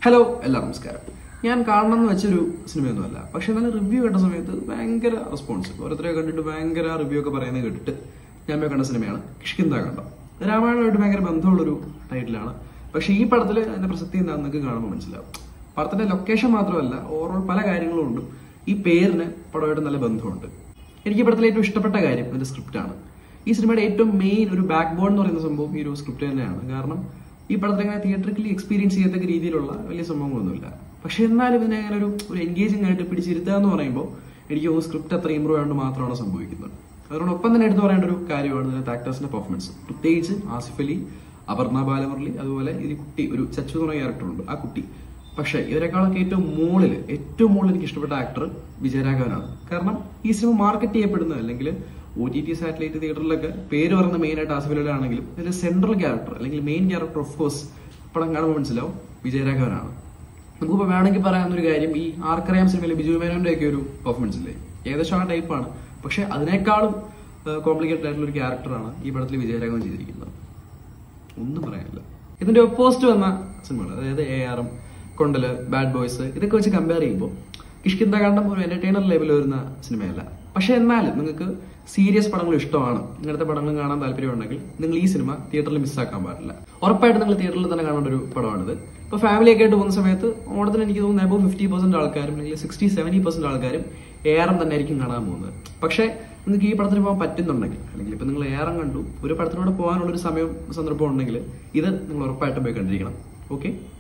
hello എല്ലാവർക്കും നമസ്കാരം ഞാൻ കാണണം എന്ന് വെച്ചൊരു സിനിമയൊന്നുമല്ല പക്ഷെ എന്നാലും റിവ്യൂ കേട്ട സമയത്ത് ഭയങ്കര റെസ്പോൺസ് ഓരോരുത്തരെ കണ്ടിട്ട് ഭയങ്കര റിവ്യൂ ഒക്കെ പറയുന്നത് കേട്ടിട്ട് ഞാൻ പോയി കണ്ട സിനിമയാണ് കിഷ്കിന്ത കണ്ടം രാമായണമായിട്ട് ഭയങ്കര ബന്ധമുള്ളൊരു ടൈറ്റിലാണ് പക്ഷെ ഈ പടത്തിൽ അതിന്റെ പ്രസക്തി എന്താണെന്ന് നിങ്ങൾക്ക് കാണുമ്പോൾ മനസ്സിലാവും പടത്തിന്റെ ലൊക്കേഷൻ മാത്രമല്ല ഓവറോൾ പല കാര്യങ്ങളും ഉണ്ട് ഈ പേരിന് പടമായിട്ട് നല്ല ബന്ധമുണ്ട് എനിക്ക് ഈ പടത്തിലെ ഏറ്റവും ഇഷ്ടപ്പെട്ട കാര്യം ഇതിന്റെ സ്ക്രിപ്റ്റാണ് ഈ സിനിമയുടെ ഏറ്റവും മെയിൻ ഒരു ബാക്ക് ബോൺ എന്ന് പറയുന്ന സംഭവം ഈ ഒരു സ്ക്രിപ്റ്റ് തന്നെയാണ് കാരണം ഈ പടത്തിൽ അങ്ങനെ തിയേറ്ററിക്കലി എക്സ്പീരിയൻസ് ചെയ്യത്തക്ക രീതിയിലുള്ള വലിയ സംഭവങ്ങളൊന്നുമില്ല പക്ഷെ എന്നാലും ഇതിനെ അങ്ങനെ ഒരു ഒരു എൻഗേജിംഗ് ആയിട്ട് പിടിച്ചിരുത്തുക എന്ന് പറയുമ്പോൾ എനിക്ക് തോന്നുന്നു സ്ക്രിപ്റ്റ് അത്ര ഇമ്പ്രൂവ് ആയതുകൊണ്ട് മാത്രമാണ് സംഭവിക്കുന്നത് അതിനോടൊപ്പം തന്നെ എടുത്തു പറയേണ്ട ഒരു കാര്യമാണ് ഇതിനകത്ത് ആക്ടേഴ്സിന്റെ പെർഫോമൻസ് പ്രത്യേകിച്ച് ആസിഫ് അലി അപർണ ബാലമുരളി അതുപോലെ ഇതിൽ കുട്ടി ഒരു ചച്ചു എന്ന് പറയുന്ന ക്യാരക്ടർ ഉണ്ട് ആ കുട്ടി പക്ഷെ ഇവരെക്കാളൊക്കെ ഏറ്റവും മുകളിൽ ഏറ്റവും മുകളിൽ എനിക്ക് ഇഷ്ടപ്പെട്ട ആക്ടർ വിജയരാഘവനാണ് കാരണം ഈ സിനിമ മാർക്കറ്റ് ചെയ്യപ്പെടുന്നത് അല്ലെങ്കിൽ ഒ ടി ടി സാറ്റലൈറ്റ് തിയേറ്ററിലൊക്കെ പേര് പറഞ്ഞ മെയിൻ ആയിട്ട് ആസിഫിലാണെങ്കിലും ഇതിന്റെ സെൻട്രൽ ക്യാരക്ടർ അല്ലെങ്കിൽ മെയിൻ ക്യാരക്ടർ ഓഫ് കോഴ്സ് പടം കാണുമ്പോൾ മനസ്സിലാവും വിജയരാഘവനാണ് നമുക്കിപ്പോ വേണമെങ്കിൽ പറയാവുന്ന ഒരു കാര്യം ഈ ആർക്കറിയാം സിനിമയിലെ ബിജു മേനോന്റെ ഒക്കെ ഒരു പെർഫോമൻസ് ഇല്ലേ ഏകദേശം ആ ടൈപ്പാണ് പക്ഷെ അതിനേക്കാളും കോംപ്ലിക്കേറ്റഡ് ആയിട്ടുള്ള ഒരു ക്യാരക്ടറാണ് ഈ പടത്തിൽ വിജയരാഘവൻ ചെയ്തിരിക്കുന്നത് ഒന്നും പറയാനില്ല ഇതിന്റെ ഒപ്പോസിറ്റ് വന്ന സിനിമകൾ അതായത് A R M Kondal bad boys ഇതൊക്കെ വെച്ച് കമ്പയർ ചെയ്യുമ്പോൾ കിഷ്കിന്ത കാണ്ടം ഒരു എന്റർടൈനർ ലെവലിൽ വരുന്ന സിനിമയല്ല പക്ഷെ എന്നാലും നിങ്ങൾക്ക് സീരിയസ് പടങ്ങൾ ഇഷ്ടമാണ് ഇങ്ങനത്തെ പടങ്ങൾ കാണാൻ താല്പര്യമുണ്ടെങ്കിൽ നിങ്ങൾ ഈ സിനിമ തിയേറ്ററിൽ മിസ്സാക്കാൻ പാടില്ല ഉറപ്പായിട്ടും നിങ്ങൾ തിയേറ്ററിൽ തന്നെ കാണേണ്ട ഒരു പടമാണിത് ഇപ്പൊ ഫാമിലിയൊക്കെ ആയിട്ട് പോകുന്ന സമയത്ത് ഓണത്തിന് എനിക്ക് തോന്നുന്നു അബോ ഫിഫ്റ്റി പെർസെന്റ് ആൾക്കാരും അല്ലെങ്കിൽ സിക്സ്റ്റി സെവന്റി പെർസെന്റ് ആൾക്കാരും ഏറം തന്നെ ആയിരിക്കും കാണാൻ പോകുന്നത് പക്ഷേ നിങ്ങൾക്ക് ഈ പടത്തിന് പോകാൻ പറ്റുന്നുണ്ടെങ്കിൽ അല്ലെങ്കിൽ ഇപ്പൊ നിങ്ങൾ ഏറം കണ്ടു ഒരു പടത്തിലൂടെ പോകാനുള്ള ഒരു സമയം സന്ദർഭം ഉണ്ടെങ്കിൽ ഇത് നിങ്ങൾ ഉറപ്പായിട്ടും പോയി കണ്ടിരിക്കണം ഓക്കെ